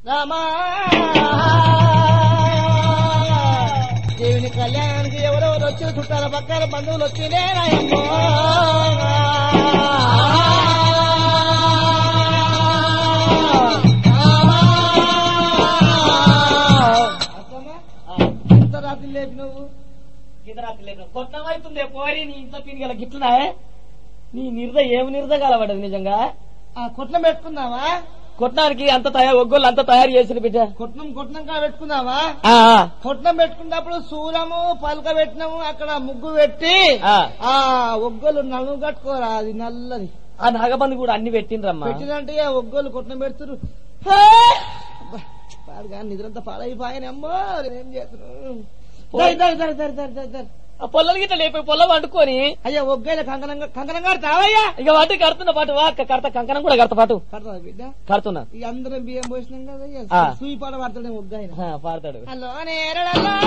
రామా దేవుని కళ్యాణానికి ఎవరెవరు వచ్చి చుట్టాల పక్కన బంధువులు వచ్చిందే నాయమ్మో ఎంత రాత్రి లేపి నువ్వు కొట్టం అవుతుంది పోరి నీ ఇంట్లో పినిగల గిట్లున్నాయే నీ నిర్ద ఏమి నిర్ద కలబడదు నిజంగా ఆ కొట్నం పెట్టుకుందామా కొట్టడానికి అంత తయారు ఒగ్గోళ్ళు అంత తయారు చేసిన బిడ్డ కొట్నం కొట్నంగా పెట్టుకుందామా ఆ, కొట్నం పెట్టుకున్నప్పుడు సూలము పలక పెట్టినాము అక్కడ ముగ్గు పెట్టి ఆ. ఆ ఒగ్గోలు నలుగు కట్టుకోరా అది నల్లది ఆ నాగబంది కూడా అన్ని పెట్టిండ్రమ్మా పెట్టినంటే ఆ ఒగ్గోలు కొట్నం పెడుతురు పాడుగా నిద్రంతా పాడైపోయానమ్మో ఏం చేస్తున్నాను దరి, దరి, దరి, దరి, దరి, దరి, దరి. ఆ పొల్లలు గిట్ల లేపి పొల్ల వండుకొని అయ్యా ఒగ్గైన కంకణంగా కంకణం కడతావయ్యా ఇక వాటి కడుతున్న పాటు వా కడత కంకణం కూడా కడత పాటు కడతావా బిడ్డ కడుతున్నా ఈ అందరం బియ్యం పోసినాం కదా అయ్యా ఆ. సూయి పాట పడతాడే ఒగ్గైన ఆ, పాడతాడు హలో నేరడల్లా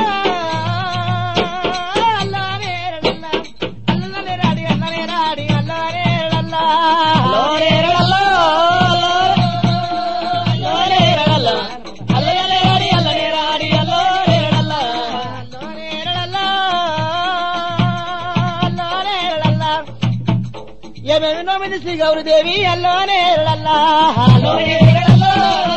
అల్లా నేరడల్లా అల్లల నేరాడి అల్ల నేరాడి అల్ల నేరడల్లా అల్లో నేరడల్లో, అల్లో నేరడల్లో, అల్లో నేరాడి, అల్లో నేరాడి, అల్లో నేరడల్లో. అల్లో నేరడల్లా అల్లో నేరడల్లా ఏమేమి నోమిది శ్రీ గౌరీదేవి అల్లో నేరడల్లా అల్లో నేరడల్లా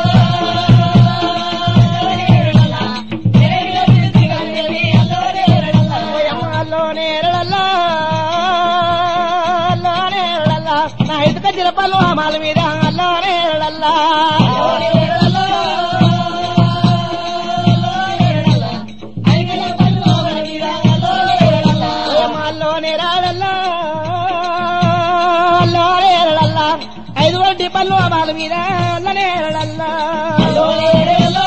ఓయమ్మ అల్లో నేరడల్లా అల్లో నేరడల్లా నా ఇటుక చిరపల్లు అమాల మీద అల్లో నేరడల్లా ఓయమ్మ అల్లో నేరడల్లా అల్లో నేరడల్లా ఐదు వడ్డీ పళ్ళు అమాల మీద అల్ల నేరడల్లా అల్లో నేరడల్లా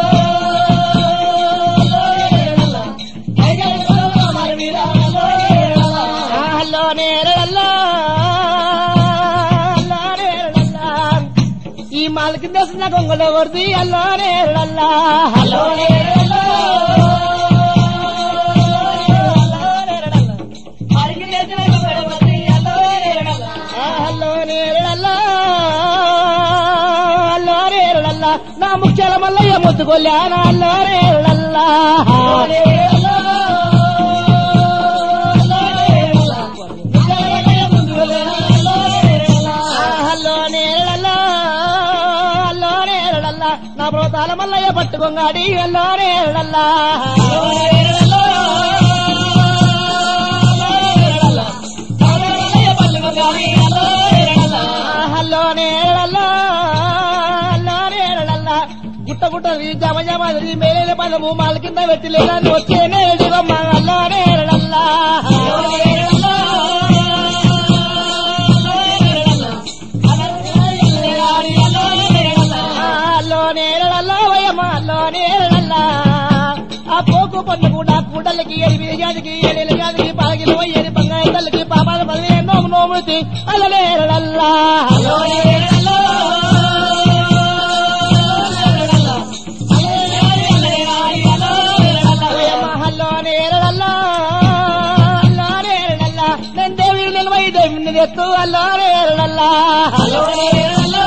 అల్లో నేరడల్లా అల్లో నేరడల్లా ఈ మాలకి దసిన గొంగలో కొడుతు అల్లో నేరడల్లా అల్లో నేరడల్లా అల్లో నేరడల్లా అల్లో నేరడల్లా నా ముఖ్యాల మల్లయ్య ముద్దుకొల్లానా అల్లో నేరడల్లా హలో నేరడల్లా హలో నేరడల్లా నా ప్రోతాల మల్లయ్య పట్టుకొంగాడి hello Neradalla hello Neradalla hello Neradalla గుట్ట గుట్ట జమ జమ మేలే పదము మాల కింద పెట్టి లేదా వచ్చే నేడివమ్మ హలో నేరడల్లా హలో నేరడల్లా వయమ్మ హలో నేరడల్లా ఆ పోకు పన్ను కూడా కూడలకి ఎనిమిది జాతికి ఏడేళ్ళ జాతికి పాలకి పోయేది బంగారు తల్లికి పాపాల పదివే నోము నోముతి అల్లలేరడల్లా హలో నేరడల్లా ఓయమ్మ హలో నేరడల్లా హలో నేరడల్లా నేను దేవి నిలవై దేవిని ఎత్తు హలో నేరడల్లా హలో నేరడల్లా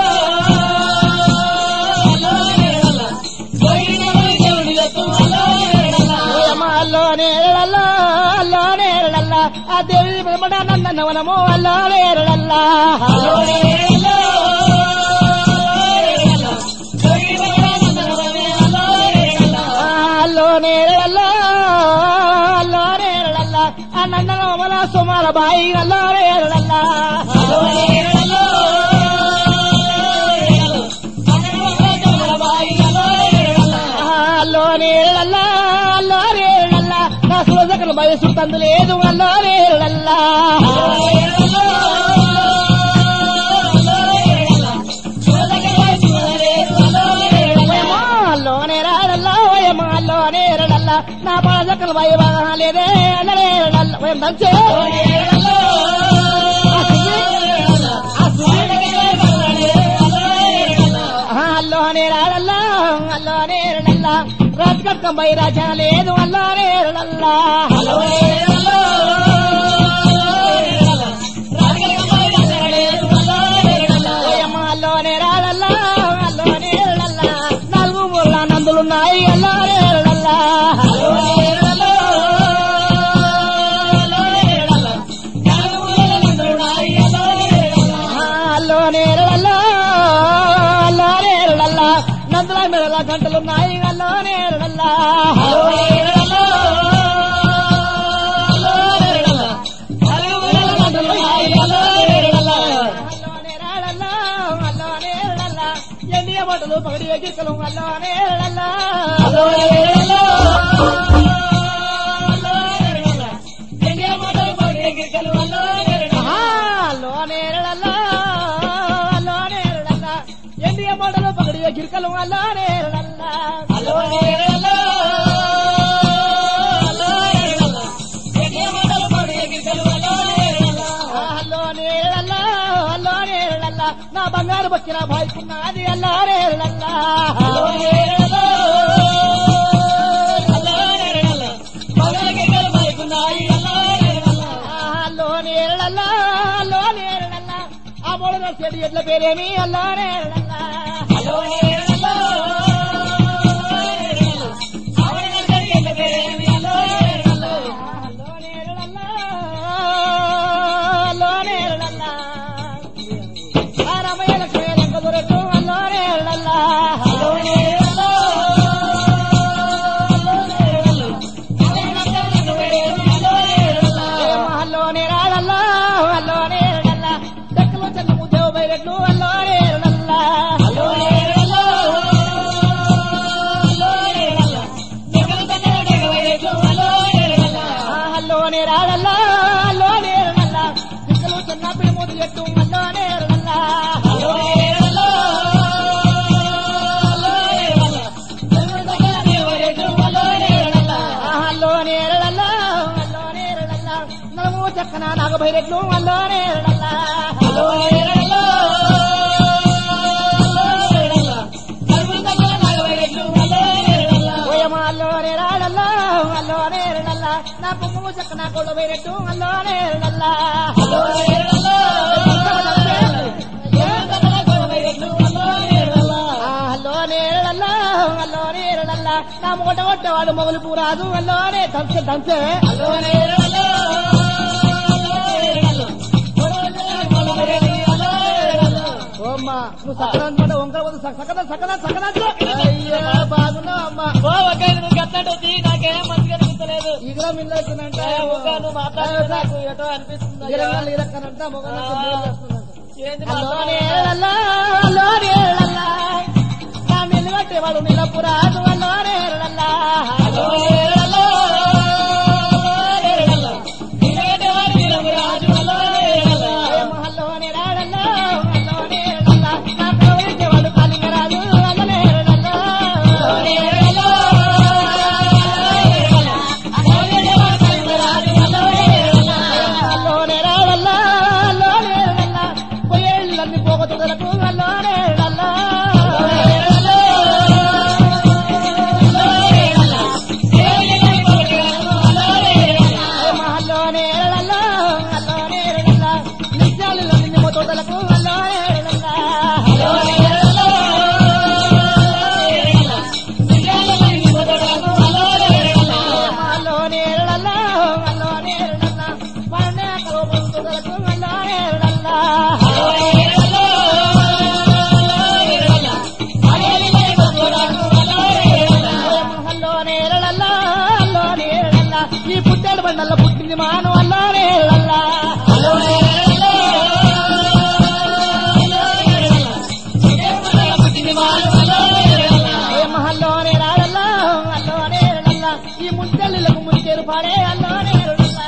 ఓయమ్మ హలో నేరడల్లా హలో నేరడల్లా ఆ దేవి వెంబడ నందనవనము హలో నేరడల్లా హలో నేరడల్లా అల్లో నేరడల్లా అల్లో నేరడల్లా ఆ నందనవన సుమార బాయి అల్లో నేరడల్లా అల్లో నేరడల్లా అల్లో నేరడల్లా అల్లో నేరడల్లా నా సురసకల వయసు తందు లేదు అల్లో నేరడల్లా ఓయమ్మా, అల్లో నేరడల్లా ఓయమ్మా, అల్లో నేరడల్లా నా పాదకల వయసు లేదే అల్ల నేరడల్లా ఓయం దంచే అల్లో నేరడల్లా అల్లో నేరడల్లా రాజకట్టం బై రాజా లేదు అల్లో నేరడల్లా అల్లో నేరడల్లా ఓయమ్మ అల్లో నేరడల్లా అల్లో నేరడల్లా నా అల్లా గంటలున్నాయి అల్లోనే రడల్లా అల్లోనే రాడల్లా అల్లోనే రడల్లా ఎండియ బట్టలు పగడి ఎగిరికలు అల్లోనే రడల్లా ఆహా, అల్లోనే రడల్లా అల్లోనే రడల్లా ఎండియ బట్టలు పగడి ఎగిరికలు అల్లోనే రడల్లా అల్లోనే రడల్లా అల్లోనే రడల్లా నా బంగారు బక్కిన భాయ్కున్నది అల్లానే రడల్లా అల్లోనే రడల్లా అల్లోనే రడల్లా ఆ మూడు చెడు ఎట్ల పేరేమి అల్లానే రడల్లా అల్లోనే రడల్లా అల్లోనే రడల్లా ఆ రమయ్య లక్ష్మీ లంక దొరకు అల్లోనే రడల్లా అల్లోనే రాడల్లా అల్లోనే రడల్లా దక్కలో చెన్న ముద్దేవు బయరెట్లు అల్లోనే రడల్లా అల్లోనే రాడల్లా అల్లోనే రడల్లా దక్కలో చెన్న పిడుముది ఎట్టు అల్లోనే రడల్లా అల్లోనే రడల్లా అల్లోనే రడల్లా నలుము చక్కన నాగబైరెట్లు అల్లోనే రడల్లా ఓయమ్మ అల్లోనే రాడల్లా అల్లోనే రడల్లా నా కుమ్ము చక్కన కొడు బైరెట్టు అల్లోనే రడల్లా అల్లోనే రడల్లా అల్లోనే రడల్లా నా మూట కొట్టేవాడు మొగలు పూరాదు అల్లోనే దంచే దంచే ఓమ్మ నువ్వు సకన అనమాట వంకర వద్దు సకన సకన సకన అయ్యా బాగున్నావు అమ్మ నాకేం మంచిగా అనిపించలేదు ఈగల మిల్లవుతుందంట నువ్వు మాట్లాడితే నాకు ఎటో అనిపిస్తుంది ఈగల ఇరక్కనంట మొగలు ఏంది అల్లోనే మాట్లాడేది? రడల్లా అల్లోనే రడల్లా నా మిల్లు కట్టేవాడు నిలపురాదు అల్లోనే రడల్లా అల్లోనే రాడల్లా అల్లోనే రడల్లా నా ప్రవహించేవాడు కాలింగరాజు అల్లనే రడల్లా అల్లోనే రాడల్లా అల్లోనే రడల్లా పొయ్యేళ్ళన్ని పోగొట్టుదలకు అల్లోనే రడల్లా అల్లోనే రడల్లా అల్లోనే రడల్లా నిత్యాలలో నిన్ను మొత్తలకు అల్లోనే రడల్లా అల్లోనే రడల్లా అల్లోనే రడల్లా పన్నే కలుపుతుదలకు అల్లోనే రడల్లా అల్లోనే రడల్లా అల్లోనే రడల్లా ఈ పుట్టాడు బండల్లో పుట్టింది మాను అల్లోనే రడల్లా ఏ మహల్లోనే రాడల్లా అల్లోనే రడల్లా ఈ ముంచెల్లిలకు ముంచేరు పాడే అల్లోనే రడల్లా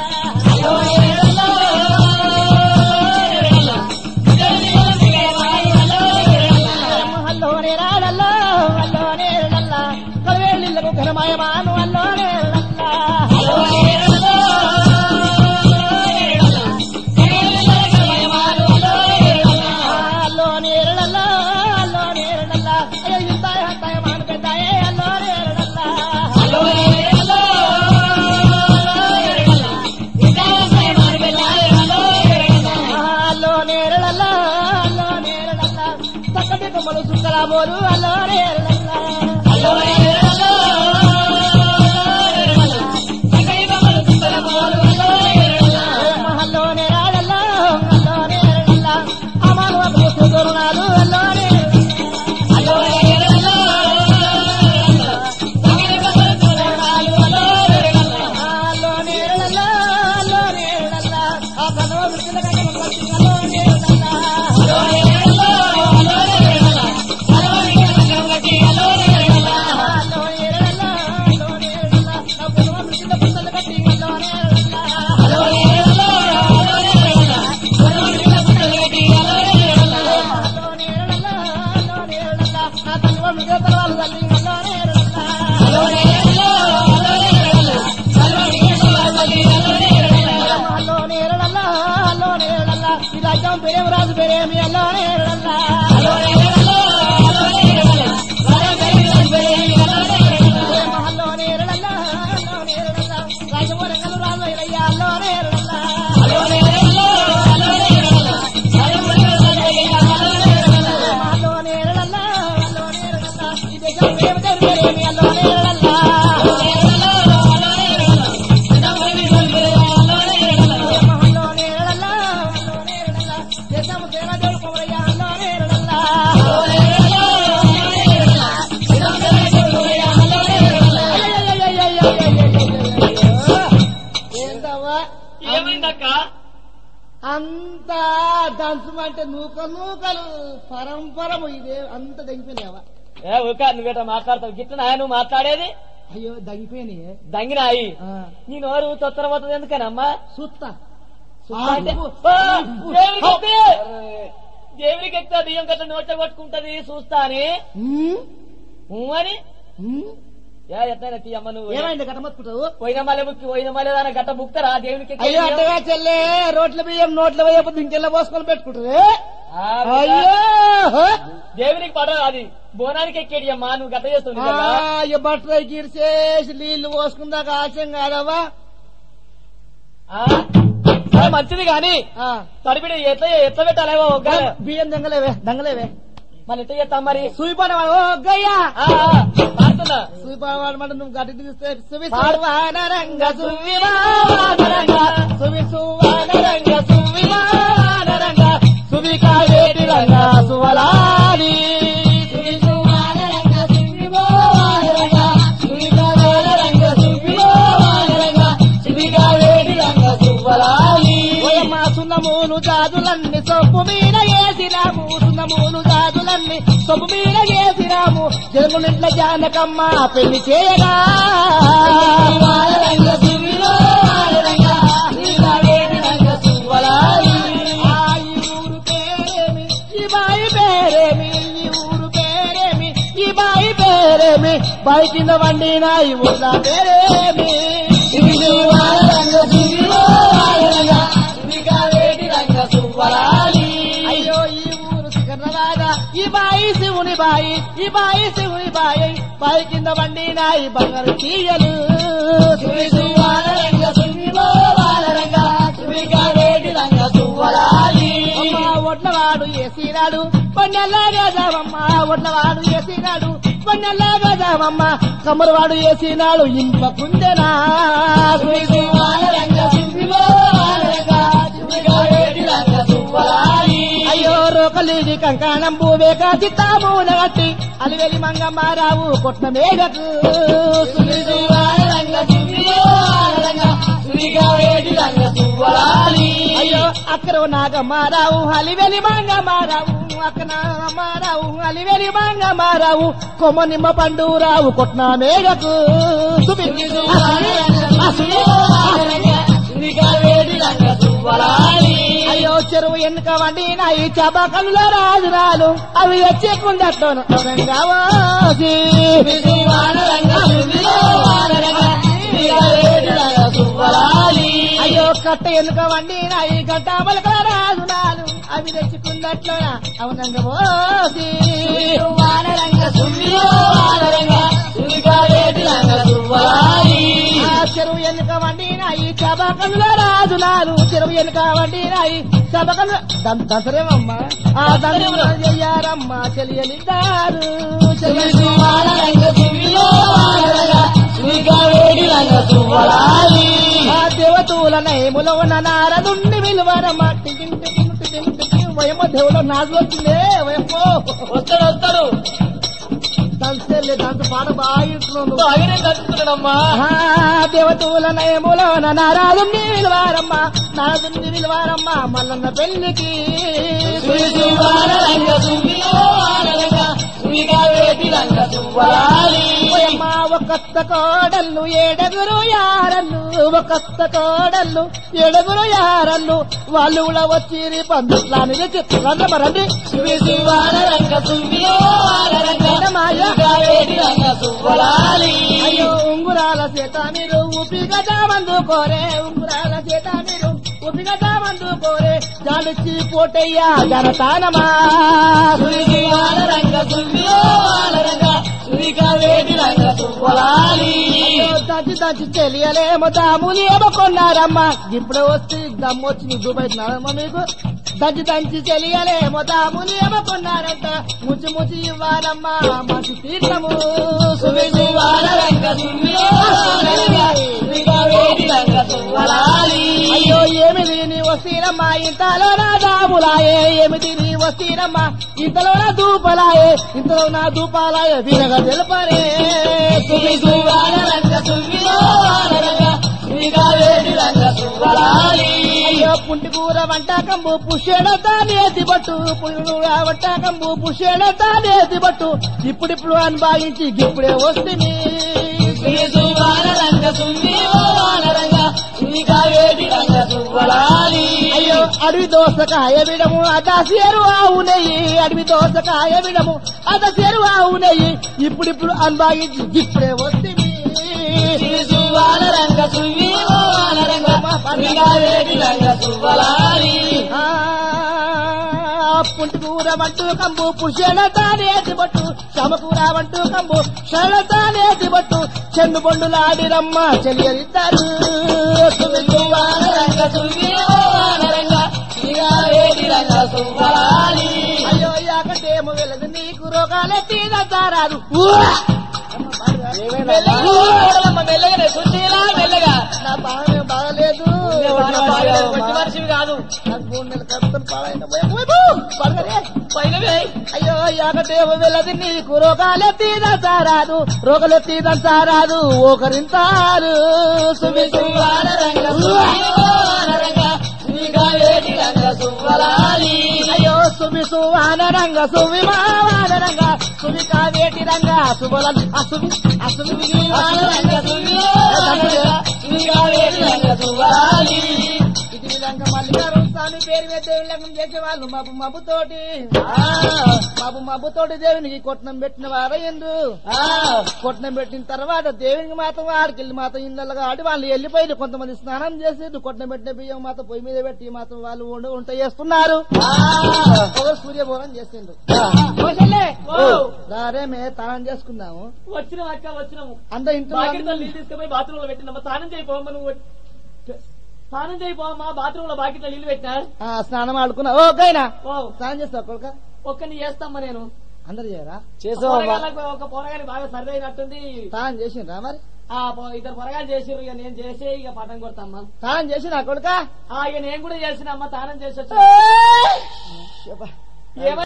అల్లోనే రాడల్లా అల్లోనే రడల్లా కలవేళ్ళిళ్ళకు ఘనమయమాను అల్లోనే రడల్లా అల్లోనే రడల్లా అల్లోనే రడల్లా అయ్యో ఇంతాయ హంతాయ మాను పెద్దాయే అల్లోనే రడల్లా అల్లోనే రడల్లా అల్లోనే రడల్లా చక్కటి కొమ్మలు సుక్కలా బోరు అల్లోనే రడల్లా అల్లోనే రాడల్లా అల్లోనే రడల్లా అమాను అప్పుడు సుదరునాలు అల్లోనే రడల్లా ఆ తల్లి వాళ్ళు మిగతా వాళ్ళు తల్లి అల్లోనే ఎరడల్లా. అల్లోనే ఎరడల్లా. అల్లోనే ఎరడల్లా, అల్లోనే ఎరడల్లా. ఈ రాజ్యం పేరేమి రాజు పేరేమి అల్లోనే ఎరడల్లా. అల్లోనే ఎరడల్లా, అల్లోనే ఎరడల్లా. అల్లోనే ఎరడల్లా, అల్లోనే ఎరడల్లా. రాజ్యం వరంగల్ రాజు అయ్యా అల్లోనే ఎరడల్లా. అల్లోనే ఎరడల్లా, అల్లోనే ఎరడల్లా. అల్లోనే ఎరడల్లా, అల్లోనే ఎరడల్లా. ఈ దేశం పేరేమి దేని పేరేమి అల్లోనే ఎరడల్లా. అల్లోనే ఎరడల్లా, అల్లోనే ఎరడల్లా. దేశం సేన దేవుడు కొమరయ్య అల్లోనే ఎరడల్లా. ఏంటవ్వా ఏమైందక్క అంత దంచమంటే నూక నూకలు పరంపరము ఇదే అంత దంగిపోయినావా ఏ ఊక నువ్వేట మాట్లాడతావు గిట్ల నాయ నువ్వు మాట్లాడేది అయ్యో దంగిపోయినాయి దంగినాయి నీ నోరు తొత్తర పోతుంది ఎందుకనమ్మా సుత్త అంటే, ఆ, దేవునికి ఎక్కితే, దేవునికి ఎక్కితే బియ్యం గట్ల నోట కొట్టుకుంటది చూస్తా అని ఊ అని ఏ ఎట్లయినా తీయమ్మ నువ్వు ఏమైంది గట్టమత్తుకుంటావు పోయిన మళ్ళీ బుక్కి పోయిన మళ్ళీ దాని గట్ట బుక్తారా దేవునికి ఎక్కే అయ్యో బియ్యం? అట్టగా చెల్లే రోట్ల బియ్యం నోట్ల వేయకపోతే ఇంకెల్లా పోసుకొని పెట్టుకుంటుంది ఆ, అయ్యో దేవునికి పడ అది బోనానికి ఎక్కేది అమ్మా నువ్వు గట్ట చేస్తావు ఆ, నిజంగా. అయ్యో బట్టలు గిరిసేసి నీళ్లు పోసుకుందాక ఆశయం కాదవ్వా ఆ? సరే మంచిది గాని ఆ, తడిపిడి ఎట్లా ఎట్లా పెట్టాలేవో ఒక్క బియ్యం దంగలేవే దంగలేవే మళ్ళీ ఎట్లా చేస్తాం మరి సూయిపాన ఓ గయ్యా ఆ, ఆ, పాడుతున్నా సూయిపాన వాడమంటే నువ్వు గట్టి తీస్తే సువి పాడు. సువానరంగ సువి వానరంగ సువి సువానరంగ సువి వానరంగ సువి కావేటి రంగ సువలాని సువి సువానరంగ సువి వానరంగ సువి కావేటి రంగ సువి వానరంగ సువి కావేటి రంగ సువలాని ఓయమ్మ సున్నమూలు జాజులన్నీ సొప్పు మీద వేసినాము సున్నమూలు జాజులన్నీ సొప్పు మీద వేసినాము జన్మునిట్ల జానకమ్మ పెళ్లి చేయగా ఆ ఈ ఊరు పేరేమి ఈ బాయి పేరేమి ఈ ఊరు పేరేమి ఈ బాయి పేరేమి బాయి కింద వండిన ఈ ఊళ్ళ పేరేమి అయ్యో ఈ ఊరు శిఖరరాగా ఈ బాయి శివుని బాయి ఈ బాయి శివుని బాయి బాయి కింద వండిన ఈ బంగారు చీయలు అమ్మ ఒడ్లవాడు ఏసినాడు పొన్నెల్లాగా జావమ్మ ఒడ్లవాడు ఏసినాడు పొన్నెల్లాగా జావమ్మ కమ్మరవాడు ఏసినాడు ఇంప కుందెనా అయ్యో రోకలిది కంకాణం భూవేక చిత్తామూల గట్టి అలివెలి మంగమ్మారావు కొట్ల మేఘకు అయ్యో అక్కర నాగమ్మారావు అలివెలి మంగమ్మారావు అక్కన అమ్మారావు అలివెలి మంగమ్మారావు కొమ్మ నిమ్మ పండురావు కొట్న మేఘకు అయ్యో చెరువు ఎన్నుక వండిన ఈ చబకల్లో రాజురాలు అవి వచ్చేకుండట్లో కావాలి అయ్యో కట్ట ఎన్నుక వండిన ఈ గట్ట పలకల రాజురాలు అవి తెచ్చుకున్నట్లోన అవునంగ పోసి ఆ చెరువు ఎన్నుక వండిన ఈ చబకల్లో రాజులాలు చెరువు ఎన్నుక వండిన ఈ చబకలు దంతరేమమ్మా ఆ దంతరం చెయ్యారమ్మ చెలియలిద్దారు ఆ దేవతూల నయములో ఉన్న నారదుండి విలువరమ్మ టికిం టికిం టికిం టికిం వయమ్మ దేవుడు నాజు వచ్చిందే వయమ్మో వస్తాడు వస్తాడు దంచలే దాంతో పాట బాగా ఇస్తున్నాను అవినే తట్టుతున్నాడమ్మా ఆహా, దేవతూల నయములో నారాజుండి విలువారమ్మ నారదుండి విలువారమ్మ మల్లన్న పెళ్లికి ఓయమ్మ ఒక్కత్త కోడళ్ళు ఏడుగురు యారళ్ళు ఒక్కత్త కోడళ్ళు ఏడుగురు యారళ్ళు వాళ్ళు కూడా వచ్చి పందుట్లా నిలిచి రండి సువ్వలాలి అయ్యో ఉంగురాల చేత మీరు ఉపిగట మందు కోరే ఉంగురాల చేత మీరు ఉపిగట మందు కోరే జాలిచ్చి పోటయ్యా జనతానమా సువివాల రంగ సువ్వాల రంగ సువిగా వేడి రంగ సువ్వలాలి అయ్యో దంచి దంచి తెలియలేమో దాములు ఏమో కొన్నారమ్మా ఇప్పుడు వస్తే దమ్ము వచ్చి చూపెట్టినారమ్మా మీకు దంచి దంచి తెలియలేమో దాములు ఏమో కొన్నారంట ముచ్చి ముచ్చి ఇవ్వాలమ్మా మంచి తీర్థము సువివాల రంగ సువ్వాల రంగ సువిగా వేడి రంగ సువ్వలాలి అయ్యో ఏమిది నీ వస్తీరమ్మా ఇంతలో నా దాములాయే ఏమిది నీ వస్తీరమ్మా ఇంతలో నా దూపలాయే ఇంతలో నా దూపాలాయే వీరగా తెలుపరే సువివాల రంగ సువ్వాల రంగ సువిగా వేడి రంగ సువ్వలాలి అయ్యో పుంటి కూర వంటకంబు పుష్యణ తానేతి బట్టు పుంటి వంటకంబు పుష్యణ తానేతి బట్టు ఇప్పుడిప్పుడు అనుభవించి ఇప్పుడే వస్తుంది సువివాల రంగ సువ్వాల రంగ సువిగా వేడి రంగ సువ్వలాలి అయ్యో అడవి దోసకాయ విడము అద సేరు ఆవు నెయ్యి అడవి దోసకాయ విడము అద సేరు ఆవు నెయ్యి ఇప్పుడిప్పుడు అనుభవించి ఇప్పుడే వస్తుంది సువాల రంగ సువ్వాల రంగ సువిగా వేడి రంగ సువ్వలాలి పుంటి కూర వంటూ కంబు పుష్యణ తానేతి బట్టు శమకూర వంటూ కంబు శరణ తానేతి బట్టు చెన్ను బొండులాడి రమ్మ చెలియరిద్దరు సువాల రంగ సువ్వాల రంగ సువిగా వేడి రంగ సువ్వలాలి అయ్యో యాకటేమో వెళ్ళదు నీకు రోగాలెత్తి దంతారాదు మెల్లగా మెల్లగానే సుశీలా మెల్లగా నా బాగా బాగలేదు మంచి మనిషివి కాదు నాకు మూడు నెలల కడుపుతో పాడైన భయం. వైపు, పడగరే. పైన వేయ్. అయ్యో యాకటేమో వెళ్ళదు నీకు రోగాలెత్తి దంతారాదు రోగాలెత్తి దంతారాదు ఒకరింతారు సుమి సువాల రంగ సువ్వాల రంగ సువిగా వేడి రంగ సువ్వలాలి అయ్యో సుమి సువాన రంగ సువి మావాన రంగ సుమి కావేటి రంగ సుబల అసుమి అసుమి సువాల రంగ సువ్వాల రంగ సువిగా వేడి రంగ సువ్వలాలి ఇది విధంగా మల్లికార్జున స్వామి పేరు మీద దేవుని లగ్నం చేసేవాళ్ళు మబ్బు మబ్బు తోటి మబ్బు మబ్బు తోటి దేవునికి కొట్నం పెట్టిన వారయ్యందు కొట్నం పెట్టిన తర్వాత దేవునికి మాత్రం ఆడికెళ్ళి మాత్రం ఇళ్ళగా ఆడి వాళ్ళు వెళ్ళిపోయి కొంతమంది స్నానం చేసి కొట్నం పెట్టిన బియ్యం మాత్రం పొయ్యి మీద పెట్టి మాత్రం వాళ్ళు వంట వంట చేస్తున్నారు ఒకరు సూర్యభోగం చేసిండు ఓ. దారే మే తానం చేసుకుందాము వచ్చినాం అక్క వచ్చినాము అంత ఇంట్లో బాకెట్ నీళ్ళు తీసుకుపోయి బాత్రూమ్ లో పెట్టినమ్మా స్నానం చేయిపోమ్మా నువ్వు స్నానం చేయిపోమ్మా బాత్రూమ్ లో బాకెట్ నీళ్ళు పెట్టినా ఆ, స్నానం ఆడుకున్నా ఓ గైనా ఓ స్నానం చేస్తావు కొడుక ఒక్కని చేస్తామ్మా నేను అందరు చేయరా పోరగాళ్ళకు ఒక పొరగాని బాగా సర్ది అయినట్టుంది స్నానం చేసిండ్రా మరి ఆ పొ- ఇద్దరు పొరగాలు చేసిర్రు ఇక నేను చేసి ఇక పటం కొడతామ్మా స్నానం చేసినా కొడుక ఆ ఇక నేను కూడా చేసిన అమ్మ తానం చేసి వచ్చా ఏమ